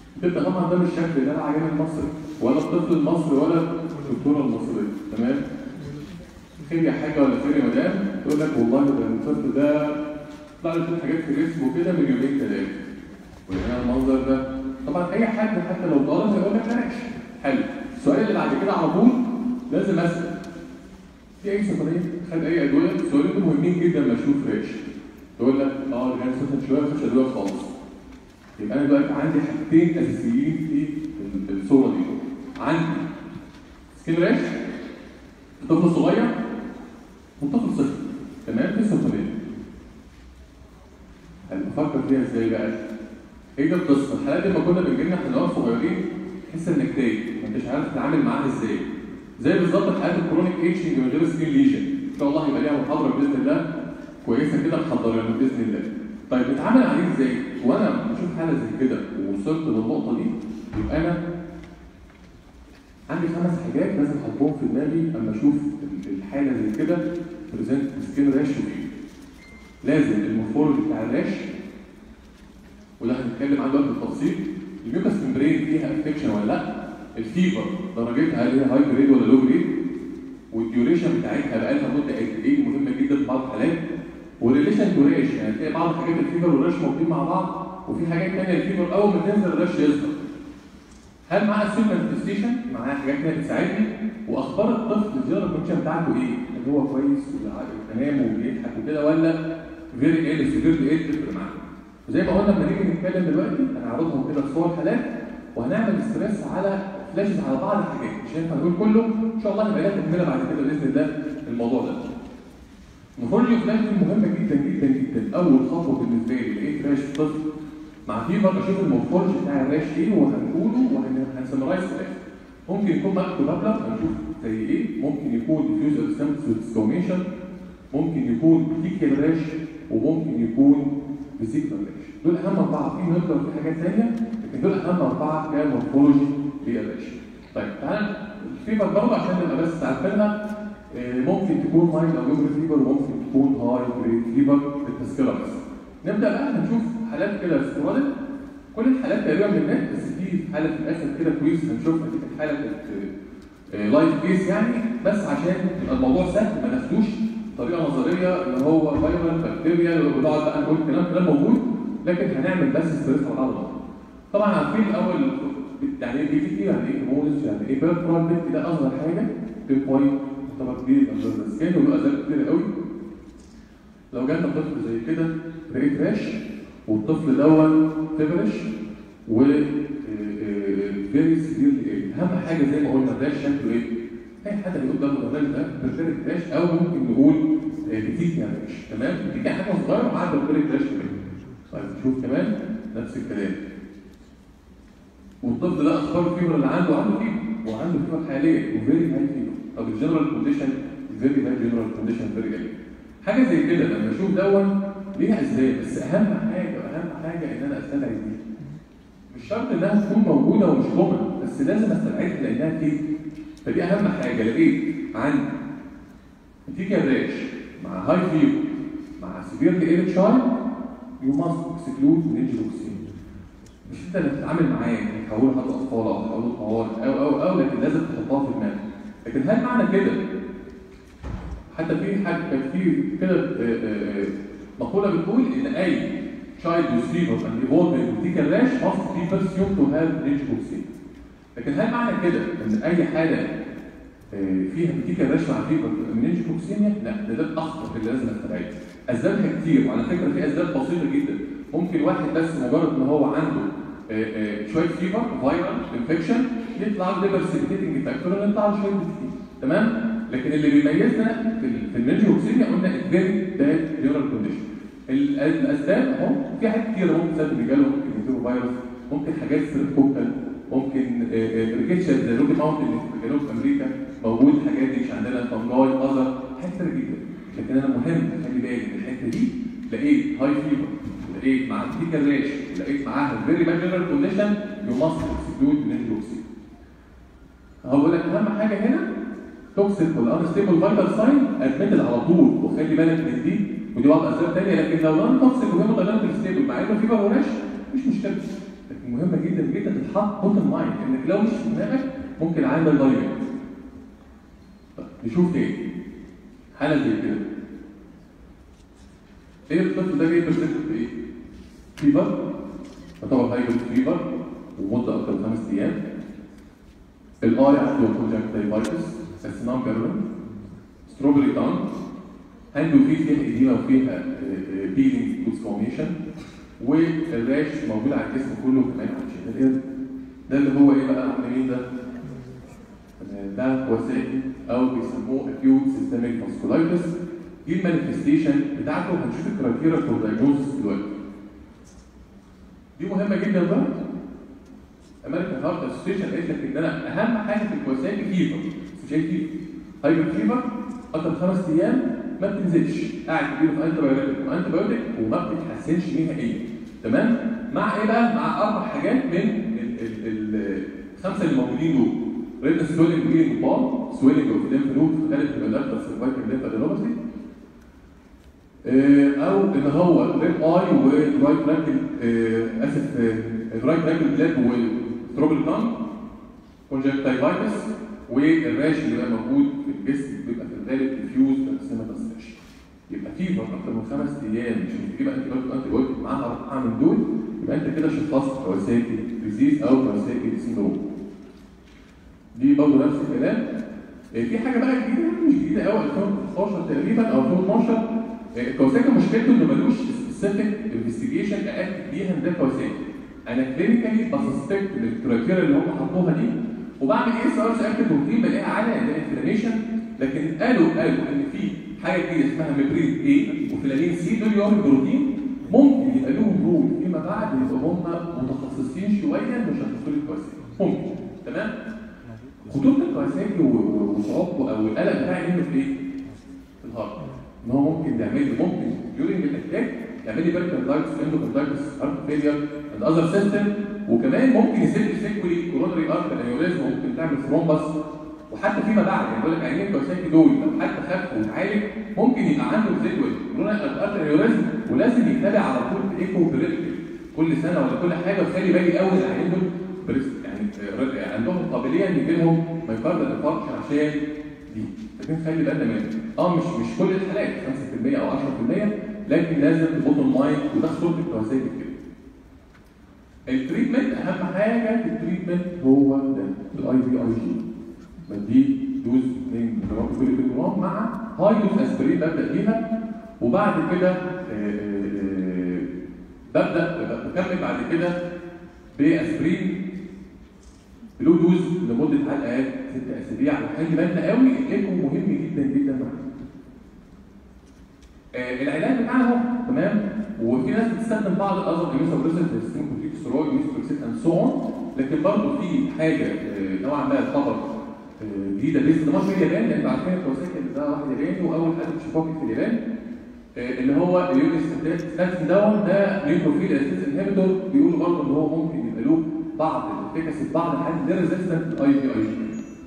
تبدا طبعا ده مش شكل لا العيان المصري ولا الطفل المصري ولا الدكتوره المصريه تمام خير يا حاجه ولا خير يا مدام تقول لك والله ده الطفل ده طلع له شويه حاجات في جسمه كده من يومين ثلاثه ولقينا المنظر ده طبعا اي حد حتى لو طالب هيقول لك ماشي حلو السؤال اللي بعد كده على طول لازم اسال في اي سفريه خد اي ادويه السؤالين دول مهمين جدا لما اشوف ريش تقول لك اه ده انا سخن شويه مش ادويه خالص يبقى انا دلوقتي عندي حاجتين اساسيين في الصوره دي عندي سكين ريش طفل صغير وطفل صغير تمام في السفريه بفكر فيها ازاي بقى؟ هي دي القصه الحالات لما كنا بنجي لنا احنا صغيرين تحس انك تايه ما انتش عارف تتعامل معاها ازاي زي بالظبط حالات الكرونيك ايتشنج من غير سكين ليجن ان شاء الله هيبقى ليها محاضره باذن الله كويسه كده محضرينها باذن الله طيب نتعامل عليه ازاي؟ وانا بشوف حاله زي كده ووصلت للنقطه دي يبقى انا عندي خمس حاجات لازم احطهم في دماغي اما اشوف الحاله زي كده بريزنت سكين راش لازم المورفولوجي بتاع الراش وده هنتكلم عنه دلوقتي بالتفصيل الميوكاس ممبرين فيها انفكشن ولا لا الفيفر درجتها هل هي هاي جريد ولا لو جريد والديوريشن بتاعتها بقى لها مده قد ايه مهمه جدا في بعض الحالات والريليشن تو ريش يعني تلاقي بعض حاجات الفيفر والريش موجودين مع بعض وفي حاجات ثانيه الفيفر اول ما تنزل الريش يظهر هل معاه سيل مانيفستيشن معاه حاجات ثانيه بتساعدني واخبار الطفل الزياره الكونشن بتاعته ايه؟ هل هو كويس وتمام وبيضحك وكده ولا فيري ايه سيفيرلي ايه تفرق معاه زي ما قلنا لما نيجي نتكلم دلوقتي هنعرضهم كده في صور حالات وهنعمل ستريس على فلاشز على بعض الحاجات مش هينفع نقول كله ان شاء الله هنبقى لها تكمله بعد كده باذن الله الموضوع ده. المفروض فلاش مهمه جدا جدا جدا اول خطوه بالنسبه لي لقيت راش طفل مع فيفر بشوف المورفولوجي بتاع الراش ايه وهنقوله وهنسمرايز في الاخر. ممكن يكون ماكتو بابلر هنشوف زي ايه ممكن يكون ديفيوز سكوميشن ممكن يكون تيكيال راش وممكن يكون فيزيكال راش دول اهم اربعه في نقدر في حاجات ثانيه لكن دول اهم اربعه كمورفولوجي للراش طيب تعالى الفيفر برضه عشان نبقى بس عارفينها ممكن تكون مايل او يوجر فيفر وممكن تكون هاي جريد فيفر في التذكره بس نبدا بقى هنشوف حالات كده سبوراديك كل الحالات تقريبا من النت بس في حاله في الاخر كده كويس هنشوفها دي كانت حاله لايف كيس يعني بس عشان يبقى الموضوع سهل ما ناخدوش طريقه نظريه اللي هو فيرال بكتيريا ونقعد بقى نقول كلام كلام موجود لكن هنعمل بس ستريس على بعض طبعا عارفين الاول يعني ايه بي تي يعني ايه هيموليز يعني ايه بيرفرال بيت ده اصغر حاجه بين بوينت يعتبر كبير اندر سكين وله اسباب كتير قوي لو جالنا طفل زي كده ريت راش والطفل دوت فيبرش و فيري سيفير اهم حاجه زي ما قلنا الراش شكله ايه؟ اي حد اللي قدام الراش ده برفيرت راش او ممكن نقول بتيكيا راش تمام؟ بتيكيا حاجه صغيره ومعاها برفيرت راش كمان طيب نشوف كمان نفس الكلام والطفل ده اخبار الفيبر اللي عنده عنده فيبر وعنده فيبر حاليا وفيري هاي فيبر طب الجنرال كونديشن فيري هاي جنرال كونديشن فيري هاي حاجه زي كده لما اشوف دون ليها اسباب بس اهم حاجه اهم حاجه ان انا استدعي دي مش شرط انها تكون موجوده ومش كومن بس لازم استبعدها لانها تيجي فدي اهم حاجه لقيت عندي تيجي الراش مع هاي فيبر مع سيفيرلي ايرت شايلد يو ماست اكسكلود نيجلوكسين مش انت اللي بتتعامل معاه يعني تحوله حد اطفال او تحوله طوارئ او او او لكن لازم تحطها في دماغك لكن هل معنى كده حتى في حاجه كان في كده مقوله بتقول ان اي child with fever and evolving with tickle rash must be pursued to have vaccine. لكن هل معنى كده ان اي حاله فيها بتيكا راش مع فيبر منينجوكسيميا؟ لا ده ده الاخطر اللي لازم استبعده. اسبابها كتير وعلى فكره في اسباب بسيطه جدا ممكن واحد بس مجرد ان هو عنده شويه فيبر فيرال انفكشن يطلع له ليفر سيركيتنج فاكتور يطلع له شويه كتير تمام؟ لكن اللي بيميزنا في في المنينجوكسيميا قلنا فيري باد جنرال كونديشن. الاسباب اهو في حاجات كتير ممكن سبب رجاله ممكن يجيله فيروس ممكن حاجات سيركوكال ممكن ريكيتشر زي روكي ماونتن اللي في جنوب امريكا موجود الحاجات دي مش عندنا فانجاي اذر حاجات كتير جدا لكن انا مهم اخلي بالي من الحته دي لقيت هاي فيبر لقيت معاها تيكا ريش لقيت معاها فيري باد جنرال كونديشن يو ماست اكسكلود نيجلوكسين هقول لك اهم حاجه هنا توكسيك والانستيبل فايتال ساين ادمتد على طول وخلي بالك من دي ودي بعض اسباب ثانيه لكن لو نون توكسيك وهيمودايناميك ستيبل مع انه فيبر وراش مش مشكله مهمه جدا جدا تتحط بوتن لاين انك لو مش في دماغك ممكن عامل لايف طيب نشوف تاني حاله زي كده ايه الطفل ده جاي برزنت بايه؟ فيفر يعتبر هايبر فيفر ومده اكتر من خمس ايام الاي عنده كونجكتيفايتس بس نون فيرولنت ستروبري تانج عنده في فيها اديمه وفيها بيلينج وسكوميشن والراش موجود على الجسم كله كمان على الشهادات ده اللي هو ايه بقى عامل مين ده؟ ده وسائل او بيسموه acute systemic vasculitis دي المانيفستيشن بتاعته هنشوف الكرايتيريا فور دايجنوستس دلوقتي دي مهمه جدا بقى امريكان هارت اسوسيشن قالت لك ان انا اهم حاجه في الكواساكي فيفر مش هي فيفر هايبر فيفر اكتر خمس ايام ما بتنزلش قاعد تديله في انتي بايوتيك وانتي بايوتيك وما بتتحسنش نهائيا تمام مع ايه بقى مع اربع حاجات من الخمسه اللي موجودين دول ريد سويلنج بيلينج بال سويلنج اوف ليمف نود في غالب تبقى الاكتر سيرفايكال ليمف ادينوباثي او ان هو ريد اي ورايت راكل اسف الرايت راكل بلاد وستروبل تانج كونجكتيفايتس والراش اللي بقى موجود في الجسم بيبقى في الغالب ديفيوز بارسيماتس راش يبقى فيفر اكتر من خمس ايام مش بتجيب انتي بايوتيك انتي بايوتيك معاها اربعه من دول يبقى انت كده شخصت كواساكي ديزيز او كواساكي سيندروم دي برضه نفس الكلام في حاجه بقى جديده مش جديده قوي 2015 تقريبا او 2012 الكواساكي مشكلته انه ملوش سبيسيفيك انفستيجيشن اكد بيها ان ده كواساكي انا كلينيكالي بسسبكت الكرايتيريا اللي هم حطوها دي وبعمل ايه سؤال اكتف بروتين بلاقيها عاليه ده انفلاميشن لكن قالوا قالوا ان في حاجه جديده اسمها ميبرين اي وفلانين سي دول يوم بروتين ممكن يبقى لهم رول فيما بعد يبقى هم متخصصين شويه مش هتدخل الكواساكي ممكن تمام خطوره الكواساكي وصعوبته او القلق بتاعي انه في ايه؟ في الهارت ان هو ممكن يعمل لي ممكن ديورنج الاتاك يعمل لي بيركاردايتس اندوكاردايتس هارت فيلير اند اذر سيستم وكمان ممكن يسيب لي سيكولي كورونري ارتر انيوريزم ممكن تعمل ثرومبس وحتى فيما بعد يعني بقول لك عينين الكواساكي دول لو حتى خف واتعالج ممكن يبقى عنده زيكوال كورونري ارتر انيوريزم ولازم يتابع على طول في ايكو بريتك كل سنه ولا كل حاجه وخلي بالي قوي العينين دول بريست يعني عندهم قابليه ان يجي لهم مايكاردال انفاركشن عشان دي لكن خلي بالنا منها اه مش مش كل الحالات 5% او 10% لكن لازم تبطل مايند وده خطوره الكواساكي كده التريتمنت اهم حاجه في التريتمنت هو ده الاي في اي جي بديه دوز 2 جرام كل جرام مع هاي دوز اسبرين ببدا بيها وبعد كده ببدا بكمل بعد كده باسبرين لو دوز لمده على الاقل ست اسابيع وخلي بالنا قوي الايكو مهم جدا جدا معانا. آه العلاج بتاعنا اهو تمام وفي ناس بتستخدم بعض الاذر ايميسابريسنت زي ستيموكورتيكوستيرويد ميثوتريكسيت اند سو اون لكن برضه في حاجه آه نوعا ما خبر آه جديده لسه ده مش في اليابان لان عارفين الكواساكي ده واحد ياباني واول حد اكتشفوه في اليابان اللي هو اليونيستاتين دون ده نيوتروفيل اسيس انهبيتور بيقولوا برضه ان هو ممكن يبقى له بعض الافكاسي بعض الحاجات ده ريزيستنت اي في اي جي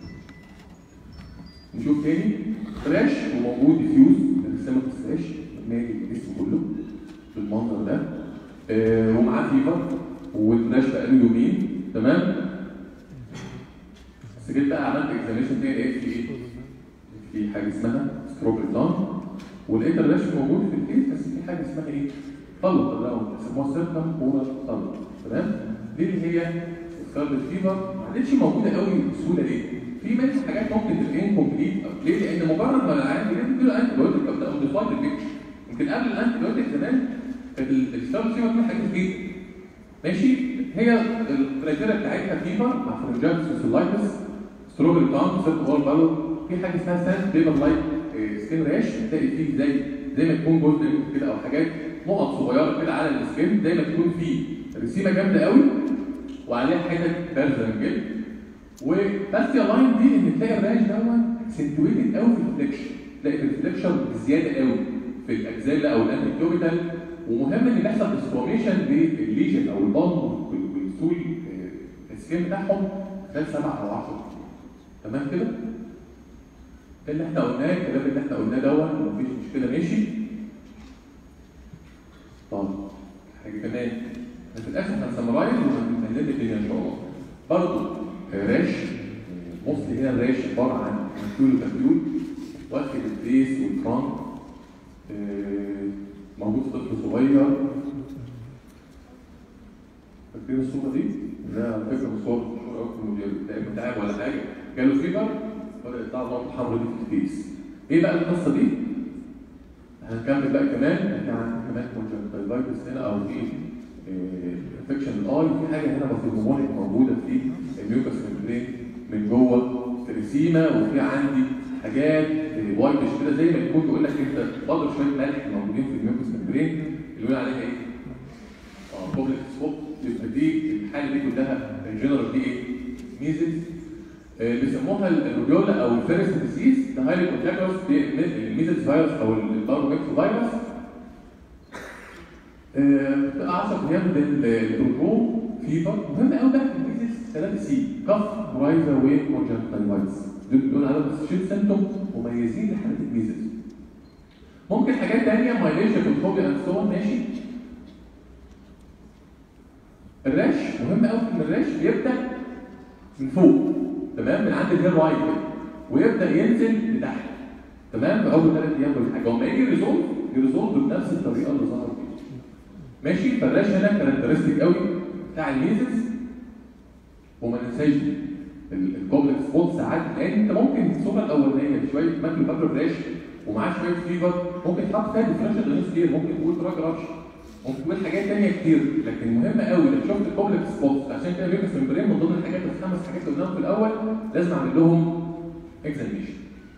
نشوف تاني فلاش وموجود ديفيوز السيمك فلاش مالي الجسم كله بالمنظر ده آه ومعاه فيفر والفلاش بقى له يومين تمام بس جيت بقى عملت اكزاميشن تاني لقيت في ايه؟ في حاجه اسمها ستروبرتان ولقيت الرش موجود في الكيس بس في حاجه اسمها ايه؟ طلق ده بيسموها سيركم بورال طلق تمام؟ دي اللي هي سكارلت فيفر ما عادتش موجوده قوي بسهوله ليه؟ في منها حاجات ممكن تبقى انكمبليت ليه؟ لان مجرد ما العيان بيجي تديله انتي بايوتيك او موديفايد البيكتشر يمكن قبل الانتي بايوتيك زمان كانت السكارلت فيفر فيها حاجات كتير ماشي؟ هي الكرايتيريا بتاعتها فيفر مع فرنجايتس سولايتس ستروبري تانك سيركم بورال بالور في حاجه اسمها سان بيبر لايك سكين راش هتلاقي فيه زي زي ما تكون جزء كده او حاجات نقط صغيره كده على السكين زي ما تكون فيه رسيمه جامده قوي وعليها حتت بارزه من الجلد وباسيا لاين دي ان تلاقي الراش دون اكسنتويتد قوي في الفليكشن تلاقي في الفليكشن بزياده قوي في الاجزاء او الانتيكوبيتال ومهم ان يحصل ديسفورميشن للليجن او البلم والسول السكين بتاعهم خلال سبع او 10 تمام كده؟ ده اللي احنا قلناه الكلام اللي احنا قلناه دوت مفيش مشكله ماشي طب حاجه كمان في الاخر هنسمرايز هنلم الدنيا ان شاء الله برضه راش مصل هنا الراش عباره عن كيلو كبيول واخد الفيس والترانك آه، موجود طفل صغير فاكرين الصوره دي؟ ده على فكره من صور مشهوره قوي في المدير تقريبا تعب ولا حاجه جاله فيبر بدا يطلع نقطه حمراء دي في الفيس ايه بقى القصه دي؟ هنكمل بقى كمان احنا عندنا كمان كونجكتيفايتس هنا او في انفكشن الاي في حاجه هنا بطيمونيك موجوده في الميوكس ممبرين من جوه تريسيما وفي عندي حاجات وايتش كده زي ما يكون بيقول لك انت فاضل شويه ملح موجودين في الميوكس ممبرين اللي بيقول عليها ايه؟ اه بوبليك سبوت يبقى دي الحاله دي كلها الجنرال دي ايه؟ ميزز آه، بيسموها الروبيولا او الفيرس ديسيز ده هايلي كونتاجوس الميزز فيروس او الباروميكس فيروس بتبقى 10 ايام بالبروبرو فيفر مهم قوي بقى الميزز 3 سي كف برايزا وين كونجكتيفايتس دول دول على شيت سيمتوم مميزين لحالات الميزز ممكن حاجات تانية مايليشيا فوبيا اند سو ماشي الرش مهم قوي ان الرش بيبدا من فوق تمام من عند الهير رايت كده ويبدا ينزل لتحت تمام في اول ثلاث ايام ولا حاجه وما يجي يريزولف يريزولف بنفس الطريقه اللي ظهر فيها ماشي فالرش هنا كاركترستيك قوي بتاع الميزز وما ننساش دي الكومبلكس سبوت ساعات لان انت ممكن الصوره الاولانيه شويه ماكلو فاكر الرش ومعاه شويه فيفر ممكن تحط فيها ديفرنشال كتير ممكن تقول دراج رش ممكن تقول حاجات تانية كتير لكن مهم قوي لو شفت الكومبلكس سبوت عشان كده ميكس ممبرين من ضمن الحاجات الخمس حاجات اللي قلناهم في الاول لازم اعمل لهم اكزاميشن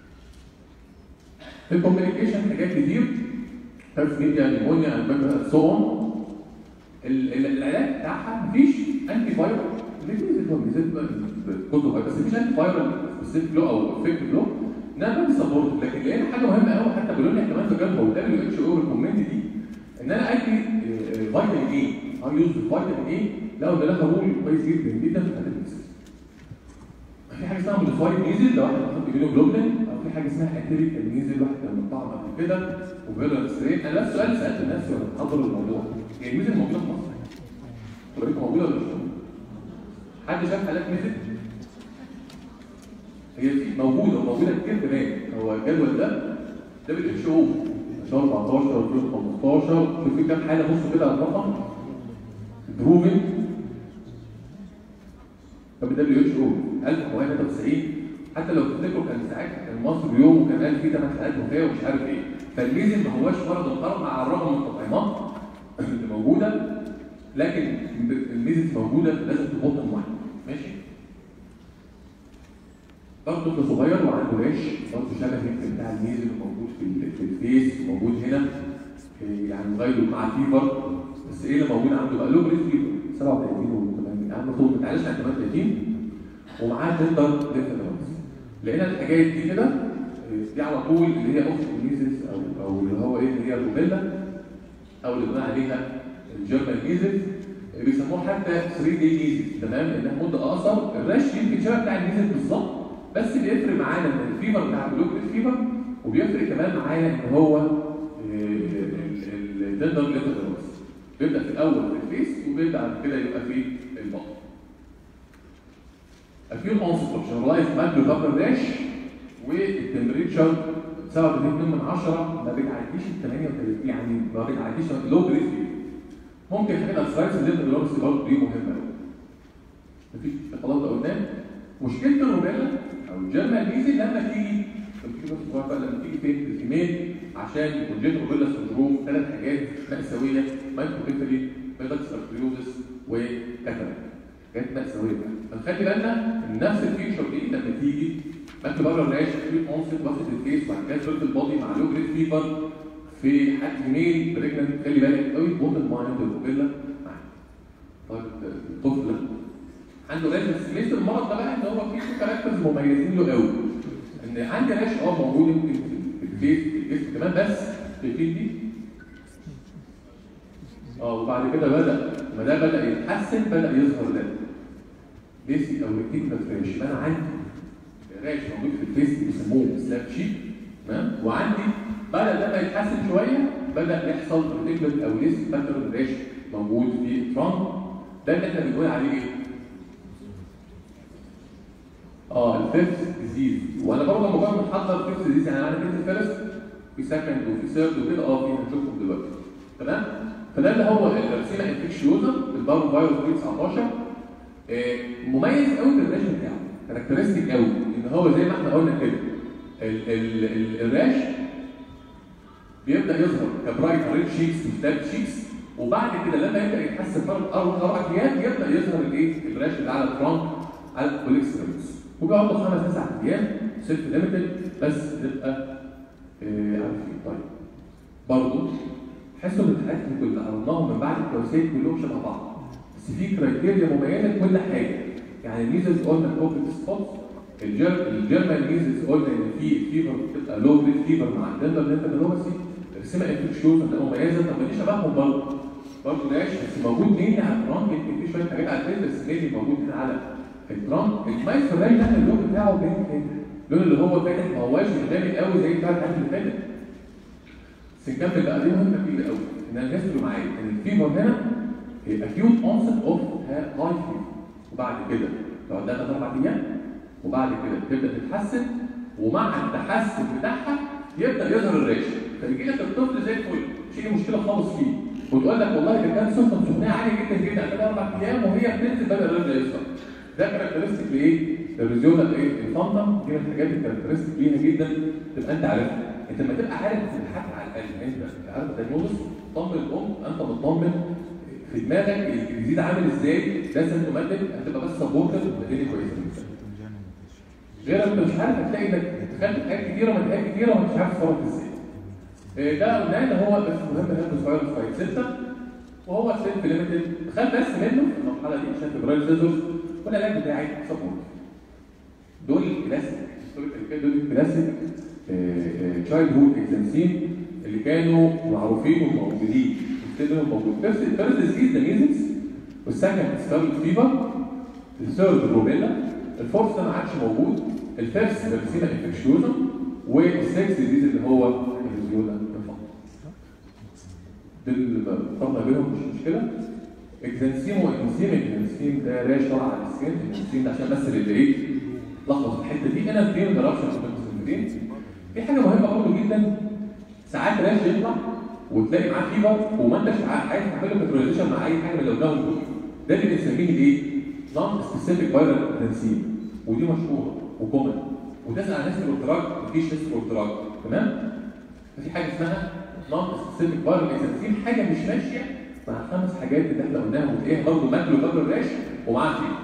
في الكوميونيكيشن حاجات كتير هيرف ميديا نيمونيا اند سو اون العلاج بتاعها مفيش انتي فايرال اللي هو ميزات كله بس مفيش انتي فايرال سبيسيفيك له او افكت له انها بدي سبورت لكن لقينا حاجه مهمه قوي حتى بيقولوا لي كمان تجربه والدبليو اتش او ريكومند دي ان انا ادي فيتامين اي اي يوز فيتامين اي لو ده لها رول كويس جدا جدا في حالات الميزز في حاجه اسمها موديفايد ميزل لو واحد بيحط جلو جلوبلين او في حاجه اسمها اتريك الميزل واحد كان مطعم قبل كده وبيقول ستريت انا نفس السؤال سالت نفسي وانا بحضر الموضوع هي الميزل موجوده في مصر؟ طريقه موجوده ولا مش موجوده؟ حد شاف حالات ميزل؟ هي في موجوده وموجوده كتير كمان هو الجدول ده دبليو اتش او 2014 2015 شوف في كام حاله بصوا كده على الرقم بروفن طب الدبليو اتش او 1993 حتى لو تفتكروا كان ساعتها كان مصر يوم وكان قال فيه 8 حالات وفاه ومش عارف ايه فالميزن ما هواش مرض القرن على الرغم من التطعيمات اللي موجوده لكن الميزن موجوده لازم تبطن واحد ماشي برضه طفل صغير وعنده ريش برضه شبه يمكن بتاع الميزن اللي موجود في ال- في الفيس موجود هنا إيه يعني غيره مع فيبر بس ايه اللي موجود عنده بقى له بريد فيبر 37 و 80 يعني المفروض ما تعلاش عن 38 ومعاه تندر لينفادومز لقينا الحاجات دي كده إيه، دي على طول اللي هي اوف ميزز او او اللي هو ايه اللي هي الروبيلا او اللي بنقول عليها الجيرمان ميزز بيسموه حتى 3 دي ميزز تمام لانها مده اقصر الرش يمكن شبه بتاع الميزز بالظبط بس بيفرق معانا ان الفيبر بتاع البلوك فيبر وبيفرق كمان معايا ان هو التندر ليفادومز بيبدا في الاول في الفيس وبيبدا بعد كده يبقى في البطن acute onset of generalized macular rash والتمبريتشر 7.2 من 10 ما بتعديش ال 38 يعني ما بتعديش لو جريد ممكن حاجه الاسرايتس اللي بنقولها برضه دي مهمه قوي مفيش خلاص ده قدام مشكله الروبيلا او الجيرمان ميزي لما تيجي تيجي بس صغير بقى لما تيجي في الفيميل عشان كونجيت روبيلا سندروم ثلاث حاجات مأساويه مايكروكيفالي بيدكس ارتريوزس وكاتاراكت حاجات مأساويه بقى فنخلي بالنا ان نفس الفيتشر دي لما تيجي ماكل بره الريش في اونست واخد الفيس وبعد كده سيرت البادي مع لو جريد فيفر في حد ميل بريجننت خلي بالك قوي بوت المايند الروبيلا معاك طيب الطفل ده عنده راش بس ميزه المرض ده بقى ان هو فيه كاركترز مميزين له قوي ان عندي راش اه موجود يمكن في الفيس في الجسم كمان بس شايفين دي اه وبعد كده بدا ما ده بدا يتحسن بدا يظهر ده بيسي او ريتيكولا راش انا عندي راش موجود في الفيس بيسموه سلاب شيك تمام وعندي بدا لما يتحسن شويه بدا يحصل ريتيكولا او ليس باترن راش موجود في الترانك ده اللي احنا بنقول عليه ايه؟ اه الفيرست ديزيز وانا برضه لما كنا بنحضر فيرست ديزيز يعني انا كنت فيرست في سكند وفي ثيرد وكده اه في هنشوفهم دلوقتي تمام فده اللي هو الفاكسينا انفكشيوزا البارو فيروس بي 19 آه، مميز قوي بالراش بتاعه كاركترستيك قوي ان هو زي ما احنا قلنا كده ال- ال- ال- الراش بيبدا يظهر كبرايت ريد شيكس وفلات شيكس وبعد كده لما يبدا يتحسن فرق اربع اربع ايام يبدا يظهر الايه الراش اللي على الفرونت على الاكستريمز وبيقعد له خمس تسع ايام سيلف ليميتد بس تبقى آه، عارفين طيب برضه حسوا ان الحاجات اللي كنا عرضناهم من بعد الكويسات كلهم شبه بعض بس في كرايتيريا مميزه لكل حاجه يعني الميزلز قلنا كوفيد سبوت الجيرمان ميزلز قلنا ان في فيفر بتبقى لو جريد فيفر مع الدندر لينفادينوباثي الرسمه انفكشوز بتبقى مميزه طب ما دي شبههم برضه برضه لاش بس موجود مين على الترانك يمكن في شويه حاجات على الفيس بس مين موجود هنا على الترانك المايس في الراي ده اللون بتاعه باين كده اللون اللي هو فاتح ما هواش غامق قوي زي بتاع الحاجات اللي فاتت بس نكمل بقى دي مهمه كبيره قوي ان الناس اللي معايا ان الفيفر هنا هي acute onset of high fever وبعد كده تقعد لها ثلاث اربع ايام وبعد كده تبدا تتحسن ومع التحسن بتاعها يبدا يظهر الريش فيجي لك الطفل زي الفل مش هي مشكله خالص فيه وتقول لك والله ده كان سخن سخنيه عاليه جدا جدا ثلاث اربع ايام وهي بتنزل بدا الريش يظهر ده كاركترستيك لايه؟ للريزيولا الايه؟ الفانتم دي من الحاجات الكاركترستيك ليها جدا تبقى انت عارفها انت لما تبقى عارف الحاجه على الاقل انت عارف الدايجنوز طمن الام انت مطمن في دماغك الجديد عامل ازاي ده سيمتوماتيك هتبقى بس سبورتد والدنيا كويسه جدا غير انت مش عارف هتلاقي انك دخلت حاجات كتيره من حاجات كتيره ومش عارف تصرف ازاي إيه ده قلنا ان هو بس مهم هيلبس فايروس فايت 6 وهو سيلف ليميتد خد بس منه في المرحله دي عشان فبراير سيزورز والعلاج بتاعي سبورت دول الكلاسيك دول الكلاسيك تشايلد هود اكزامسين اللي كانوا معروفين وموجودين كده موجود بس الثالث ديزيز ده ميزلز والسكند سكارلت فيفر الثيرد الروبيلا الفورث ده ما عادش موجود الفيفث ده بسينا انفكشيوزا والسكس ديزيز اللي هو الريزيولا الفقر دول اللي قارنا بينهم مش مشكله اكزانسيم وانزيم الاكزانسيم ده راش طالع على السكين الاكزانسيم ده عشان بس اللي ايه لخبط الحته دي انا في انترابشن في المسلمين في حاجه مهمه برضه جدا ساعات راش يطلع وتلاقي معاه فيبر وما انتش عايز تعمل له كنتروليزيشن مع اي حاجه من اللي قدامه دول ده اللي بنسميه الايه؟ نون سبيسيفيك فايرال تنسيم ودي مشهوره وكومن وتسال عن ناس الاوتراك مفيش ناس الاوتراك تمام؟ ففي حاجه اسمها نون سبيسيفيك فايرال تنسيم حاجه مش ماشيه مع الخمس حاجات اللي احنا قلناهم وتلاقيها برضه ماكلو قبل الراش ومعاها فيبر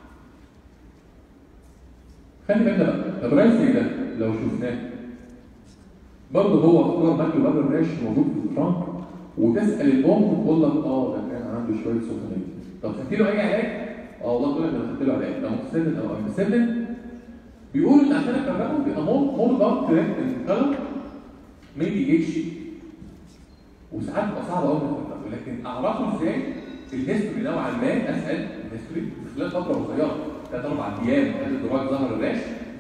خلي بالنا بقى طب رايس زي ده لو شفناه برضه هو اختار ماكلو قبل الراش موجود في الفرنك وتسال الام تقول لك اه ده كان عنده شويه سخونيه طب خدت له اي علاج؟ اه والله تقول لك انا خدت له علاج ده مكسلن او امبسلن بيقول ان عشان افرقه بيبقى مور مور دارك ريد ان كلر ميبي اتش وساعات بتبقى صعبه قوي افرقه لكن اعرفه ازاي الهيستوري نوعا ما اسال الهيستوري خلال فتره قصيره ثلاث اربع ايام كانت الدراج ظهر الراش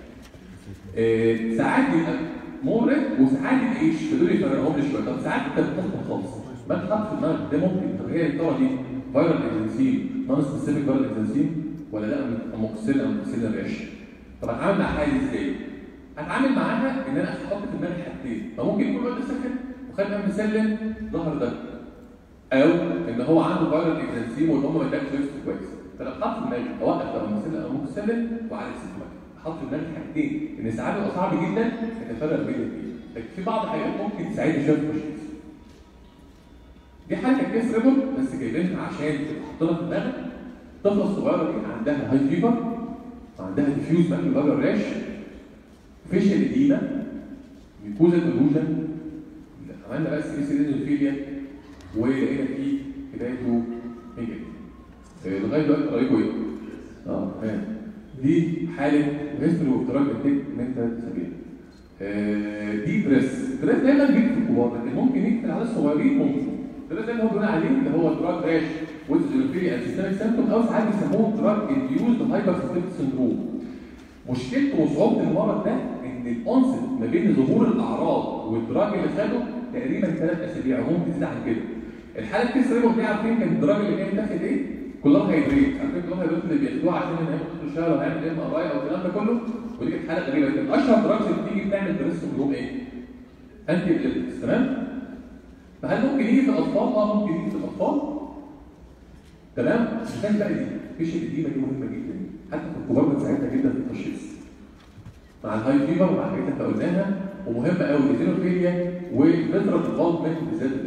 آه ساعات بيبقى مورد وساعات الايش فدول يفرقهم لي شويه طب ساعات انت بتخبط خالص ما تحط في دماغك ده ممكن طب هي الطبعه دي فايرال اكزنسين نون سبيسيفيك فايرال اكزنسين ولا لا اموكسيل او اموكسيل الريش طب اتعامل مع حاجه ازاي؟ اتعامل معاها ان انا احط في دماغي حاجتين فممكن يكون الواد ساكن وخد امبسلين ظهر ده او ان هو عنده فايرال اكزنسين وان هم ما اداكش ريسك كويس فانا اتحط في دماغي اوقف لو امبسلين او اموكسيل وعلى السيستماتيك احط في دماغي حاجتين ان ساعات بيبقى صعب جدا اتفرق بين الاثنين لكن في بعض الحاجات ممكن تساعدني شويه في التشخيص دي حاجه كيس ريبورت بس جايبينها عشان تحط لها في دماغك الطفله الصغيره دي عندها هاي فيفر عندها ديفيوز ماكيولار راش فيشل اديما ميكوزا كولوجن عملنا بقى سي سي ديزوفيليا ولقينا فيه بدايته نيجاتيف لغايه دلوقتي قريبه ايه؟ اه تمام دي حاله هيستوري وافتراض انتاج من ثلاث اسابيع دي دريس دريس دايما بيجي في الكبار لكن ممكن يجي في العيال الصغيرين ممكن دريس اللي هو بيقول عليه اللي هو دراج راش ويزولوفيليا انسيستميك سيمتوم او ساعات بيسموه دراج انديوزد هايبر سيستميك سندروم مشكلته وصعوبه المرض ده ان الانست ما بين ظهور الاعراض والدراج اللي خده تقريبا ثلاث اسابيع هم بتزيد عن كده الحاله الكيس ريبورت دي عارفين كان الدراج اللي كان تاخد ايه؟ كلها هيدريت عارفين كلها هيدريت اللي بياخدوها عشان ان هي ممكن تشتغل وهيعمل ام ار اي او الكلام ده كله ودي كانت حاله غريبه جدا اشهر دراجز اللي بتيجي بتعمل بريست سندروم ايه؟ انتي ابليبتكس تمام؟ فهل ممكن يجي في الاطفال؟ اه ممكن يجي في الاطفال تمام؟ عشان بقى دي فيش القديمه دي مهمه جدا حتى في الكبار بتساعدنا جدا في التشخيص مع الهاي فيبر ومع الحاجات اللي قلناها ومهمه قوي الهيدروفيليا وفتره الفالمنت بالذات ده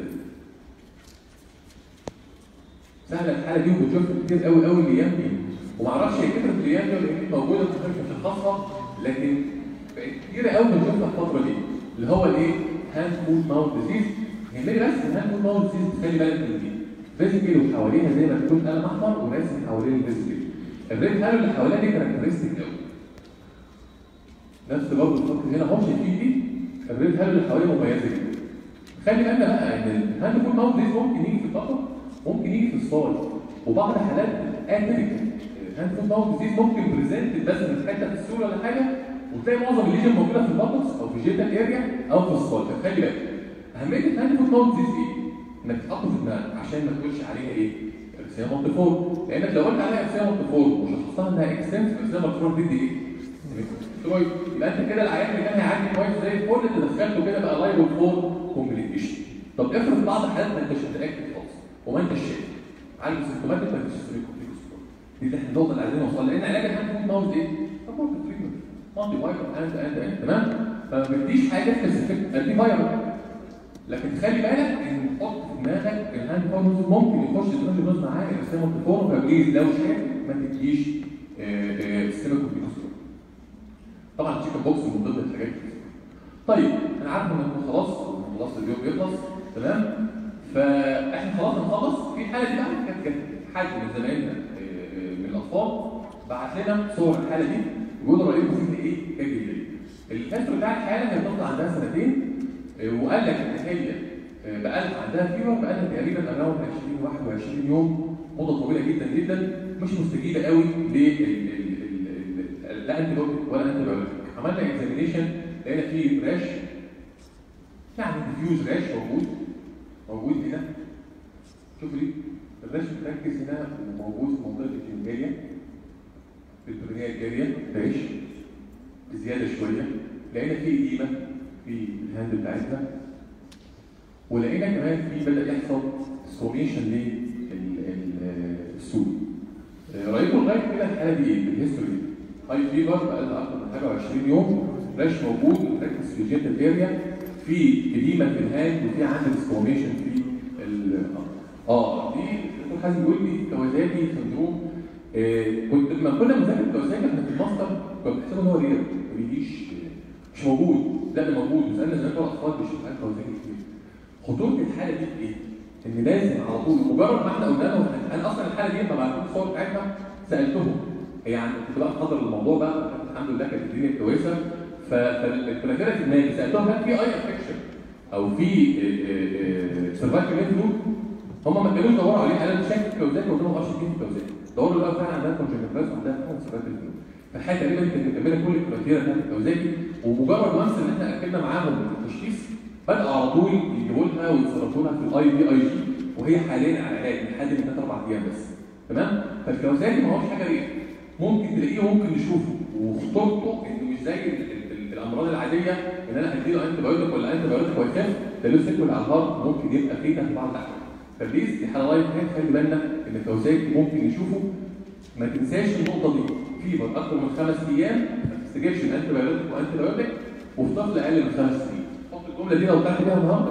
سهله الحاله دي وبنشوفها كتير قوي قوي الايام دي ومعرفش هي كتره الايام دي ولا هي موجوده في مش خاصه لكن بقت كتير قوي بنشوفها الفتره دي اللي هو الايه؟ هاند فود ماوث ديزيز يهمني بس الهاند فود ماوث ديزيز تخلي بالك من دي فيزيكال وحواليها زي ما تكون قلم احمر وراسم حوالين الفيزيكال الريد هالو اللي حواليها دي كاركترستيك قوي نفس برضه الخط هنا اهو شايفين دي الريد هالو اللي حواليها مميزه جدا خلي بالنا بقى ان الهاند فود ماوث ديزيز ممكن يجي في البطن ممكن يجي في الصاج وبعض الحالات اتيبيكال الهاند فود ماوث ديزيز ممكن بريزنت بس من حته في السول ولا حاجه وتلاقي معظم الليجن موجوده في البطنس او في الجيتال اريا او في الصاج فخلي بالك اهميه الهاند فود ماوث ديزيز ايه؟ انك تحطه في دماغك عشان ما تقولش عليها ايه؟ ارسام مالتيفور لانك لو قلت عليها ارسام مالتيفور وشخصتها انها اكستنس ارسام مالتيفور دي ايه؟ سترويد يبقى انت كده العيان اللي كان هيعدي كويس زي الفل انت دخلته كده بقى لايبل فور كومبليكيشن طب افرض بعض الحالات ما انتش متاكد خالص وما انتش شايف عنده سيمتوماتيك ما انتش دي احنا النقطه اللي عايزين نوصلها لان علاج الهاند فود ماوز ايه؟ سبورت تريتمنت مالتي فايتال اند اند اند تمام؟ فما بديش حاجه سبيسيفيك انتي فايرال لكن خلي بالك ان تحط في دماغك الهاند فود ممكن يخش تخش دوز معاه الاسلام التفور فبليز لو شاف ما تديش سيستمك كورتيكوستيرويد طبعا التشيكن بوكس من ضمن الحاجات دي طيب انا عارف ان خلاص خلاص اليوم بيخلص تمام فاحنا خلاص هنخلص في حاله دي بقى كانت كانت حد من زمايلنا من الاطفال بعت لنا صور الحاله دي بيقول رايكم فيها ايه كان جدا الفتره بتاع الحاله هي طفله عندها سنتين وقال لك ان هي بقى لها عندها فيبر بقى لها تقريبا اراوند 20 21 يوم مده طويله جدا جدا مش مستجيبه قوي لل لا انت ولا انت عملنا اكزامينيشن لقينا فيه راش يعني ديفيوز راش موجود موجود هنا شوف دي الراش متركز هنا وموجود في منطقه الجنجيه في البرنيه الجاريه راش بزياده شويه لقينا فيه قيمه في الهاند بتاعتنا ولقينا كمان في بدا يحصل سكوميشن للسوق رايكم لغايه كده الحاله دي ايه بالهيستوري هاي فيبر بقى لها اكتر من حاجه 20 يوم راش موجود متركز في الجيتال اريا في اديمه في الهاند وفي عندك سكوميشن في ال اه دي الدكتور حازم بيقول لي كوازاكي سندروم آه كنت لما كنا بنذاكر كوازاكي احنا في الماستر كنا بنحسبه ان هو رير ما بيجيش مش موجود لا ده موجود وسالنا زمان بتوع الاطفال بيشوف حاجه كوازاكي كتير خطوره الحاله دي في ايه؟ ان لازم على طول مجرد ما احنا قلنا لهم انا اصلا الحاله دي لما بعتوا الصور بتاعتها سالتهم هي يعني كنت بقى محضر الموضوع بقى الحمد لله كانت الدنيا كويسه فالكلافيرا في دماغي سالتهم هل في اي افكشن او في سيرفايكال انفلو هم ما كانوش دوروا عليه انا شايف الكوزات قلت لهم اه شايفين الكوزات دوروا لقوا فعلا عندها كونجكتيفايتس وعندها فعلا سيرفايكال انفلو فالحاجه تقريبا كانت مكمله كل الكرايتيريا بتاعت الكوزات ومجرد وانس ان احنا اكدنا معاهم التشخيص بدأوا على طول يجيبوا لها ويتصرفوا لها في الاي بي اي جي وهي حاليا على علاج من حد من ثلاث اربع ايام بس تمام فالكوزات ما هوش حاجه ريح ممكن تلاقيه وممكن نشوفه وخطورته انه مش زي الامراض العاديه ان انا هديله انتي بايوتيك ولا انتي بايوتيك ويخف ده له سيكول على الهارت ممكن يبقى فيه في بعض الاحيان فبليز دي حاله لايف هيد خلي بالنا ان الكوزات ممكن نشوفه ما تنساش النقطه دي فيبر اكثر من خمس ايام ما تستجيبش الانتي بايوتيك وانتي بايوتيك وفي طفل اقل من خمس سنين حط الجمله دي لو طلعت بيها النهارده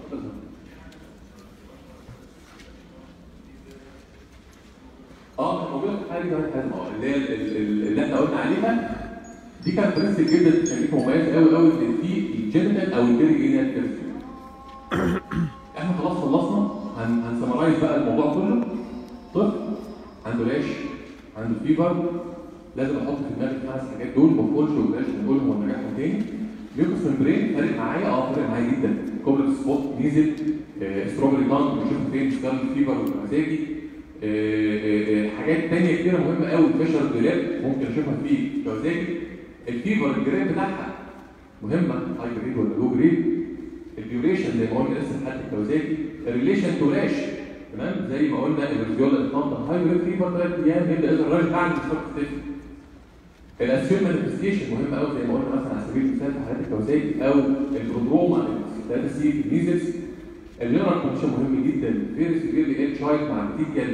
اه موجوده في حاجه كمان حاجه اللي هي اللي احنا قلنا عليها دي كانت برنسبل جدا تخليك مميز قوي قوي ان في الجينيتال او البيريجينيال كيرف احنا خلاص خلصنا هن هنسمرايز بقى الموضوع كله طفل عنده ريش عنده فيبر لازم احط في دماغي الخمس حاجات دول ما بقولش وبلاش بنقولهم ونرجعهم تاني ميوكس ممبرين فارق معايا اه فارق معايا جدا كوبلت سبوت نيزل آه ستروبري تانج بنشوفه فين سكارل فيبر والمزاجي آه آه حاجات تانية كتيرة مهمة قوي فيشر دولاب ممكن اشوفها في كوزاكي الفيبر الجريد بتاعها مهمة هاي جريد ولا لو جريد الديوريشن زي ما قلنا لسه لحد الكوزاكي الريليشن تو راش تمام زي ما قلنا الريزيولا الفانتا هايبريد فيبر ثلاث ايام يبدا يظهر الراجل بعد الستارت ستيشن الاسيوم مانيفستيشن مهم قوي زي ما قلنا مثلا على سبيل المثال في حالات التوزيع او البرودروما الثلاثه سي ميزلز الجنرال كونديشن مهم جدا فيري سيفيرلي اير تشايلد مع نتيجه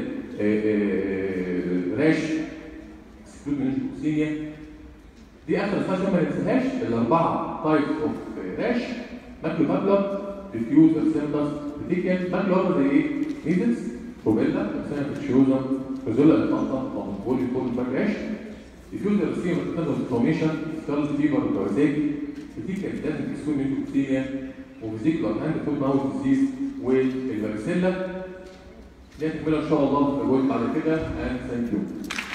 راش سكلود منجوكسينيا دي اخر سلايد عشان ما ننساهاش الاربعه تايبس اوف راش ماكلو ماكلر ديفيوز سيمتاس بتيكن ماكلو ماكلر زي ايه؟ ميزلز روبيلا سنه فيتشيوزا فيزولا الفانتا بولي فول باك راش ديفيوز ريسيم انفلاميشن سكال فيبر كوازاكي بتيكن لازم تكون منجوكسينيا وفيزيكولار هاند فود ماوث ديزيز والفاريسيلا دي هتكملها ان شاء الله في الوقت بعد كده and thank you